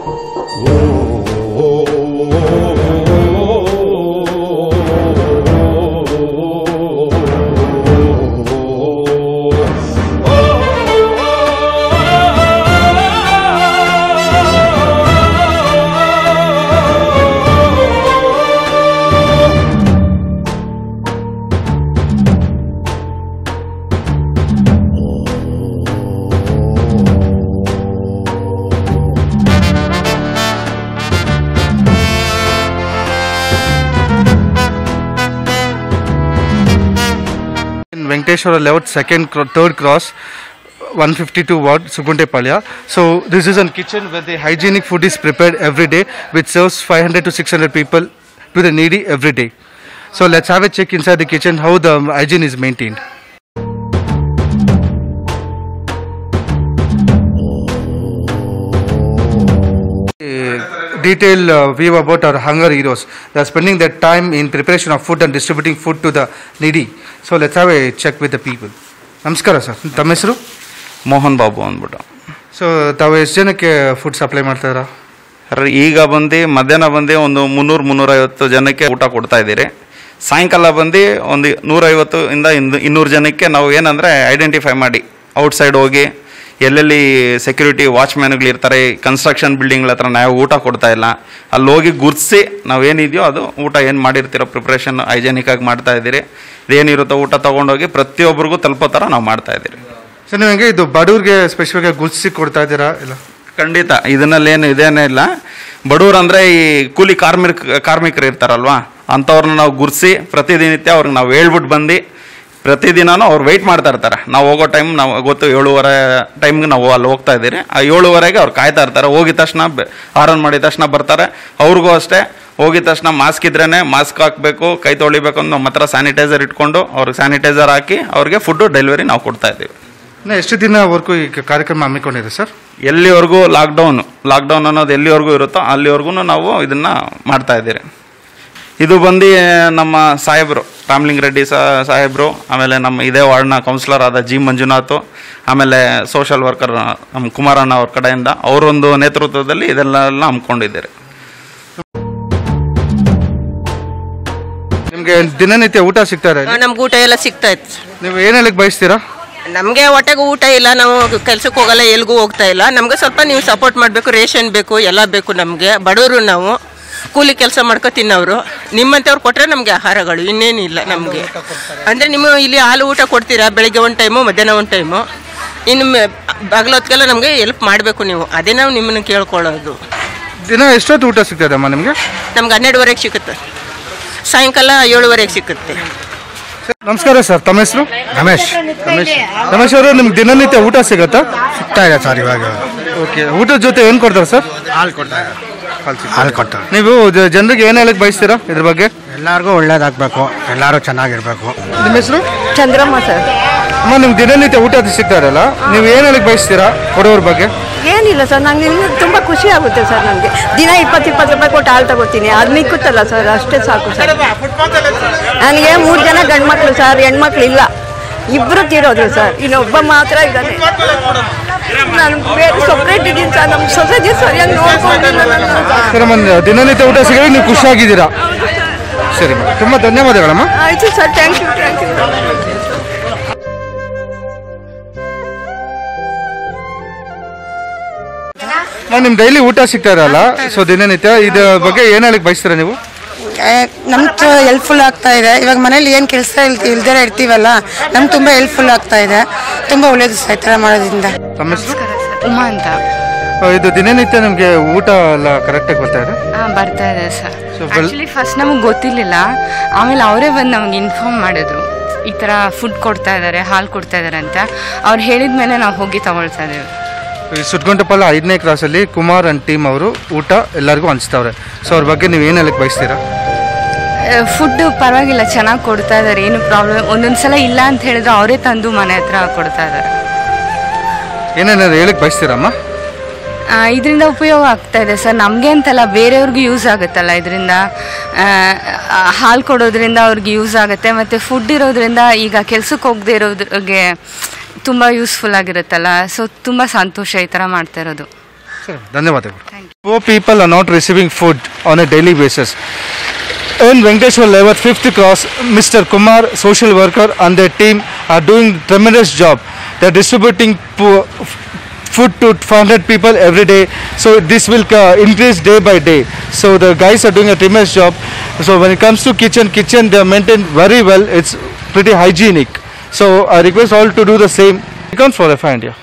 in Venkateshwara layout, second, cro- third cross, 152 ward, Suguntepalya. So this is a kitchen where the hygienic food is prepared every day, which serves 500 to 600 people to the needy every day. So let's have a check inside the kitchen how the hygiene is maintained. A detailed uh, view about our hunger heroes. They are spending their time in preparation of food and distributing food to the needy. So let's have a check with the people. ನಮಸ್ಕಾರ sir ತಮ್ಮ ಹೆಸರು ಮೋಹನ್ ಬಾಬು ಅಂದ್ಬಿಟ್ಟು so ತಾವು ಎಷ್ಟು ಜನಕ್ಕೆ food supply ಮಾಡ್ತಾ ಇದ್ದೀರಾ sir ಈಗ ಬಂದು ಮಧ್ಯಾಹ್ನ ಬಂದು ಒಂದು ಮುನ್ನೂರು ಮುನ್ನೂರೈವತ್ತು ಜನಕ್ಕೆ ಊಟ ಕೊಡ್ತಾ ಇದ್ದೀರಿ ಸಾಯಂಕಾಲ ಬಂದು ಒಂದು ನೂರೈವತ್ತು ಇಂದ ಇಂದ ಇನ್ನೂರು ಜನಕ್ಕೆ ನಾವು ಏನಂದರೆ ಐಡೆಂಟಿಫೈ ಮಾಡಿ ಔಟ್ಸೈಡ್ ಹೋಗಿ ಎಲ್ಲೆಲ್ಲಿ ಸೆಕ್ಯೂರಿಟಿ ವಾಚ್ಮ್ಯಾನ್ಗಳು ಇರ್ತಾರೆ ಕನ್ಸ್ಟ್ರಕ್ಷನ್ ಬಿಲ್ಡಿಂಗ್ಗಳ ಹತ್ರ ನಾವು ಊಟ ಕೊಡ್ತಾ ಇಲ್ಲ ಅಲ್ಲಿ ಹೋಗಿ ಗುರ್ತಿಸಿ ನಾವೇನಿದೆಯೋ ಅದು ಊಟ ಏನು ಮಾಡಿರ್ತೀರೋ ಪ್ರಿಪ್ರೇಷನ್ ಹೈಜೆನಿಕಾಗಿ ಮಾಡ್ತಾ ಇದ್ದೀರಿ ಇದೇನಿರುತ್ತೋ ಊಟ ತೊಗೊಂಡೋಗಿ ಪ್ರತಿಯೊಬ್ಬರಿಗೂ ತಲುಪೋ ಥರ ನಾವು ಮಾಡ್ತಾ ಇದ್ದೀರಿ ಸರ್ ನೀವು ಹೆಂಗೆ ಇದು ಬಡವ್ರಿಗೆ ಸ್ಪೆಸಿಫಿಕ್ ಆಗಿ ಗುರ್ತಿಸಿ ಕೊಡ್ತಾ ಇದ್ದೀರಾ ಇಲ್ಲ ಖಂಡಿತ ಇದನ್ನಲ್ಲೇನು ಇದೇನೇ ಇಲ್ಲ ಬಡವ್ರು ಅಂದರೆ ಈ ಕೂಲಿ ಕಾರ್ಮಿಕ ಕಾರ್ಮಿಕರು ಇರ್ತಾರಲ್ವಾ ಅಂಥವ್ರನ್ನ ನಾವು ಗುರ್ಸಿ ಪ್ರತಿದಿನಿತ್ಯ ಅವ್ರಿಗೆ ನಾವು ಹೇಳ್ಬಿಟ್ಟು ಬಂದು ಪ್ರತಿದಿನನೂ ಅವ್ರು ವೆಯ್ಟ್ ಮಾಡ್ತಾ ಇರ್ತಾರೆ ನಾವು ಹೋಗೋ ಟೈಮ್ ನಾವು ಗೊತ್ತು ಏಳುವರೆ ಟೈಮ್ಗೆ ನಾವು ಅಲ್ಲಿ ಹೋಗ್ತಾ ಇದ್ದೀರಿ ಆ ಏಳುವರೆಗೆ ಅವ್ರು ಕಾಯ್ತಾ ಇರ್ತಾರೆ ಹೋಗಿದ ತಕ್ಷಣ ಆರನ್ ಮಾಡಿದ ತಕ್ಷಣ ಬರ್ತಾರೆ ಅವ್ರಿಗೂ ಅಷ್ಟೇ ಹೋಗಿದ ತಕ್ಷಣ ಮಾಸ್ಕ್ ಇದ್ರೇ ಮಾಸ್ಕ್ ಹಾಕಬೇಕು ಕೈ ತೊಳಿಬೇಕು ಅಂತ ನಮ್ಮ ಹತ್ರ ಸ್ಯಾನಿಟೈಸರ್ ಇಟ್ಕೊಂಡು ಅವ್ರಿಗೆ ಸ್ಯಾನಿಟೈಸರ್ ಹಾಕಿ ಅವ್ರಿಗೆ ಫುಡ್ಡು ಡೆಲಿವರಿ ನಾವು ಕೊಡ್ತಾ ಇದ್ದೀವಿ ಇನ್ನು ಎಷ್ಟು ದಿನವರೆಗೂ ಈ ಕಾರ್ಯಕ್ರಮ ಹಮ್ಮಿಕೊಂಡಿದೆ ಸರ್ ಎಲ್ಲಿವರೆಗೂ ಲಾಕ್ಡೌನ್ ಲಾಕ್ಡೌನ್ ಅನ್ನೋದು ಎಲ್ಲಿವರೆಗೂ ಇರುತ್ತೋ ಅಲ್ಲಿವರೆಗೂ ನಾವು ಇದನ್ನ ಮಾಡ್ತಾ ಇದ್ದೀರಿ ಇದು ಬಂದು ನಮ್ಮ ಸಾಹೇಬರು ರಾಮಲಿಂಗ ರೆಡ್ಡಿ ಸಾ- ಸಾಹೇಬರು ಆಮೇಲೆ ನಮ್ಮ ಇದೇ ವಾರ್ಡ್ನ ಕೌನ್ಸಿಲರ್ ಆದ ಜಿ ಮಂಜುನಾಥ್ ಆಮೇಲೆ ಸೋಷಲ್ ವರ್ಕರ್ ನಮ್ಮ ಕುಮಾರಣ್ಣ ಅವ್ರ ಕಡೆಯಿಂದ ಅವರೊಂದು ನೇತೃತ್ವದಲ್ಲಿ ಇದೆಲ್ಲ ಹಮ್ಮಿಕೊಂಡಿದ್ದೀರಿ ನಿಮಗೆ ದಿನನಿತ್ಯ ಊಟ ಸಿಗ್ತಾ ಇದೆ ನಮ್ಗೆ ಊಟ ಎಲ್ಲ ಸಿಗ್ತಾ ಇತ್ತು ನೀವು ಏನು ಹೇಳಕ್ ಬಯಸ್ತೀರಾ ನಮಗೆ ಹೊಟ್ಟೆಗೆ ಊಟ ಇಲ್ಲ ನಾವು ಕೆಲ್ಸಕ್ಕೆ ಹೋಗಲ್ಲ ಎಲ್ಗೂ ಹೋಗ್ತಾ ಇಲ್ಲ ನಮಗೆ ಸ್ವಲ್ಪ ನೀವು ಸಪೋರ್ಟ್ ಮಾಡಬೇಕು ರೇಷನ್ ಬೇಕು ಎಲ್ಲ ಬೇಕು ನಮಗೆ ಬಡವರು ನಾವು ಕೂಲಿ ಕೆಲಸ ಮಾಡ್ಕೊ ತಿನ್ನೋರು ನಿಮ್ಮಂಥವ್ರು ಕೊಟ್ಟರೆ ನಮಗೆ ಆಹಾರಗಳು ಇನ್ನೇನಿಲ್ಲ ನಮಗೆ ಅಂದರೆ ನಿಮ್ಮ ಇಲ್ಲಿ ಹಾಲು ಊಟ ಕೊಡ್ತೀರಾ ಬೆಳಿಗ್ಗೆ ಒಂದು ಟೈಮು ಮಧ್ಯಾಹ್ನ ಒಂದು ಟೈಮು ಇನ್ನು ಬಾಗ್ಲೊತ್ತಿಗೆಲ್ಲ ನಮಗೆ ಎಲ್ಪ್ ಮಾಡಬೇಕು ನೀವು ಅದೇ ನಾವು ನಿಮ್ಮನ್ನು ಕೇಳ್ಕೊಳ್ಳೋದು ದಿನ ಎಷ್ಟೊತ್ತು ಊಟ ಸಿಗ್ತದೆ ಅಮ್ಮ ನಿಮಗೆ ನಮ್ಗೆ ಹನ್ನೆರಡುವರೆಗೆ ಸಿಗುತ್ತೆ ಸಾಯಂಕಾಲ ಏಳುವರೆಗೆ ಸಿಗುತ್ತೆ ನಮಸ್ಕಾರ ಸರ್ ತಮ್ಮ ಹೆಸರು ರಮೇಶ್ ರಮೇಶ್ ರಮೇಶ್ ಅವರು ನಿಮ್ಗೆ ದಿನನಿತ್ಯ ಊಟ ಸಿಗುತ್ತಾ ಸಿಗ್ತಾ ಇದೆ ಸರ್ ಇವಾಗ ಓಕೆ ಊಟದ ಜೊತೆ ಏನು ಕೊಡ್ತಾರೆ ಸರ್ ಹಾಲು ಕೊಡ್ತಾರೆ ಹಾಲು ಕೊಡ್ತಾರೆ ನೀವು ಜ- ಜನರಿಗೆ ಏನು ಹೇಳಕ್ ಬಯಸ್ತೀರಾ ಇದ್ರ ಬಗ್ಗೆ ಎಲ್ಲರಿಗೂ ಒಳ್ಳೇದಾಗಬೇಕು ಎಲ್ಲರೂ ಚೆನ್ನಾಗಿರ್ಬೇಕು ನಿಮ್ಮ ಹೆಸರು ಚಂದ್ರಮ್ಮ ಸರ್ ಅಮ್ಮ ನಿಮ್ಗೆ ದಿನನಿತ್ಯ ಊಟ ಸಿಗ್ತಾರಲ್ಲ ನೀವು ಏನು ಹೇಳಕ್ ಬಯಸ್ತೀರಾ ಕೊಡೋರ ಬಗ್ಗೆ ಏನಿಲ್ಲ ಸರ್ ನಂಗೆ ಇನ್ನು ತುಂಬ ಖುಷಿ ಆಗುತ್ತೆ ಸರ್ ನನಗೆ ದಿನ ಇಪ್ಪತ್ತು ಇಪ್ಪತ್ತು ರೂಪಾಯಿ ಕೊಟ್ಟು ಹಾಲು ತಗೋತೀನಿ ಅದು ಮಿಕ್ಕುತ್ತಲ್ಲ ಸರ್ ಅಷ್ಟೇ ಸಾಕು ಸರ್ ನನಗೆ ಮೂರು ಜನ ಗಂಡು ಮಕ್ಕಳು ಸರ್ ಹೆಣ್ಮಕ್ಳು ಇಲ್ಲ ಇಬ್ಬರು ತೀರೋದ್ರು ಸರ್ ಇನ್ನೊಬ್ಬ ಮಾತ್ರ ಇದ್ದಾನೆ ನಾನು ಬೇರೆ ಸಪ್ರೇಟ್ ಇದ್ದೀನಿ ಸರ್ ನಮ್ಮ ಸೊಸೈಟಿ ಸರಿಯಾಗಿ ನೋಡ್ಕೊಂಡಿಲ್ಲ ನನ್ನ ಸರ್ ಅಮ್ಮ ದಿನನಿತ್ಯ ಊಟ ಸಿಗಲಿ ನೀವು ಖುಷಿಯಾಗಿದ್ದೀರಾ ಸರಿ ಮೇಡಮ್ ತುಂಬ ಧನ್ಯವಾದಗಳಮ್ಮ ಆಯಿತು sir thank you thank you ಅಮ್ಮ, ನಿಮ್ ಡೈಲಿ ಊಟ ಸಿಗ್ತಾ ಇರಲ್ಲ ಸೊ ದಿನನಿತ್ಯ ಇದ್ರ ಬಗ್ಗೆ ಏನು ಹೇಳಕ್ ಬಯಸ್ತೀರಾ ನೀವು ನಮ್ಗೆ ಹೆಲ್ಪ್ಫುಲ್ ಆಗ್ತಾ ಇದೆ ಇವಾಗ ಮನೇಲಿ ಏನು ಕೆಲಸ ಇಲ್ದಿ ಇಲ್ದೇ ಇರ್ತೀವಲ್ಲ ನಮ್ಗೆ ತುಂಬ ಹೆಲ್ಪ್ಫುಲ್ ಆಗ್ತಾ ಇದೆ ತುಂಬ ಒಳ್ಳೇದು ಸರ್ ಈ ಥರ ಮಾಡೋದ್ರಿಂದ ತಮ್ಮ ಹೆಸರು ಉಮಾ ಅಂತ ಆ, ಇದು ದಿನನಿತ್ಯ ನಿಮಗೆ ಊಟ ಎಲ್ಲ ಕರೆಕ್ಟಾಗಿ ಬರ್ತಾ ಇದೆ ಹಾಂ ಬರ್ತಾ ಇದೆ sir So, well- actually first ನಮಗೆ ಗೊತ್ತಿರಲಿಲ್ಲ ಆಮೇಲೆ ಅವರೇ ಬಂದು ನಮ್ಗೆ ಇನ್ಫಾರ್ಮ್ ಮಾಡಿದ್ರು ಈ ಥರ ಫುಡ್ ಕೊಡ್ತಾ ಇದ್ದಾರೆ ಹಾಲು ಕೊಡ್ತಾ ಇದ್ದಾರೆ ಅಂತ ಅವ್ರು ಹೇಳಿದ ಮೇಲೆ ನಾವು ಹೋಗಿ ತಗೊಳ್ತಾ ಇದ್ದೀವಿ ಈ ಸುಟ್ಗೊಂಟಪಲ್ಲ ಐದನೇ ಕ್ಲಾಸಲ್ಲಿ ಕುಮಾರ್ ಅಂಡ್ ಟೀಮ್ ಅವರು ಊಟ ಎಲ್ಲರಿಗೂ ಹಂಚ್ತಾವ್ರೆ ಸೊ ಅವ್ರ ಬಗ್ಗೆ ನೀವು ಏನು ಹೇಳಕ್ ಬಯಸ್ತೀರಾ ಫುಡ್ ಪರವಾಗಿಲ್ಲ ಚೆನ್ನಾಗಿ ಕೊಡ್ತಾ ಇದ್ದಾರೆ ಏನು ಪ್ರಾಬ್ಲಮ್ ಒಂದೊಂದು ಸಲ ಇಲ್ಲ ಅಂತ ಹೇಳಿದ್ರೆ ಅವರೇ ತಂದು ಮನೆ ಹತ್ರ ಕೊಡ್ತಾ ಇದ್ದಾರೆ ಏನೇನಾದ್ರು ಹೇಳಕ್ ಬಯಸ್ತೀರಮ್ಮ ಇದರಿಂದ ಉಪಯೋಗ ಆಗ್ತಾ ಇದೆ ಸರ್ ನಮಗೆ ಅಂತಲ್ಲ ಬೇರೆಯವ್ರಿಗೂ ಯೂಸ್ ಆಗುತ್ತಲ್ಲ ಇದರಿಂದ ಹಾಲು ಕೊಡೋದ್ರಿಂದ ಅವ್ರಿಗೆ ಯೂಸ್ ಆಗುತ್ತೆ ಮತ್ತು ಫುಡ್ ಇರೋದ್ರಿಂದ ಈಗ ಕೆಲ್ಸಕ್ಕೆ ಹೋಗದೆ ಇರೋದ್ರಿಗೆ ತುಂಬ ಯೂಸ್ಫುಲ್ ಆಗಿರುತ್ತಲ್ಲ ಸೊ ತುಂಬ ಸಂತೋಷ ಈ ಥರ ಮಾಡ್ತಾ ಇರೋದು ಧನ್ಯವಾದಗಳು Poor people are not receiving food on a daily basis. In Venkateshwar level, fifth cross, Mr. Kumar, social worker, and their team are doing tremendous job. They're distributing po- f- food to 500 people every day. So this will uh, increase day by day. So the guys are doing a tremendous job. So when it comes to kitchen, kitchen they are maintained very well. It's pretty hygienic. So I request all to do the same. Account for FI India.